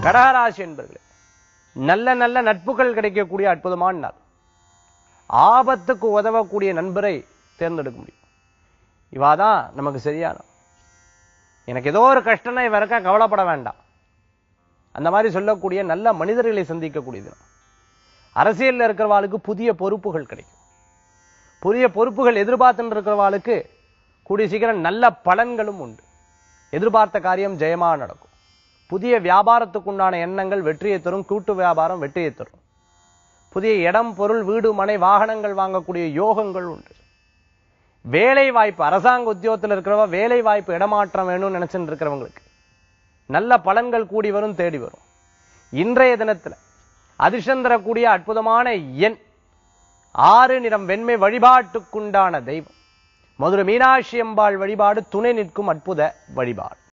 கடகராசி என்பர்களே நல்ல நல்ல நட்புகள் கிடைக்கக்கூடிய அற்புதமான நாள் ஆபத்துக்கு உதவக்கூடிய நண்பரை தேர்ந்தெடுக்க முடியும் இவாதான் நமக்கு சரியான எனக்கு ஏதோ ஒரு கஷ்டம்னா இவ இருக்கா கவலைப்பட வேண்டாம் அந்த மாதிரி சொல்லக்கூடிய நல்ல மனிதர்களை சந்திக்கக்கூடிய தினம் அரசியல்ல இருக்கிறவாளுக்கு புதிய பொறுப்புகள் கிடைக்கும் புதிய பொறுப்புகள் எதிர்பார்த்துட்டு இருக்கிறவாளுக்கு கூடிய சீக்கிரம் நல்ல பலன்களும் உண்டு எதிர்பார்த்த காரியம் ஜெயமா நடக்கும் புதிய வியாபாரத்துக்குண்டான எண்ணங்கள் வெற்றியை தரும் கூட்டு வியாபாரம் வெற்றியை தரும் புதிய இடம் பொருள் வீடு மனை வாகனங்கள் வாங்கக்கூடிய யோகங்கள் உண்டு வேலை வாய்ப்பு அரசாங்க உத்தியோகத்தில் இருக்கிறவ வேலை வாய்ப்பு இடமாற்றம் வேணும்னு நினைச்சுட்டு இருக்கிறவங்களுக்கு நல்ல பலன்கள் கூடி வரும் தேடி வரும் இன்றைய தினத்துல அதிர்ஷ்டம் தரக்கூடிய அற்புதமான எண் ஆறு நிறம் வெண்மை வழிபாட்டுக்குண்டான தெய்வம் மதுரை மீனாட்சி அம்பாள் வழிபாடு துணை நிற்கும் அற்புத வழிபாடு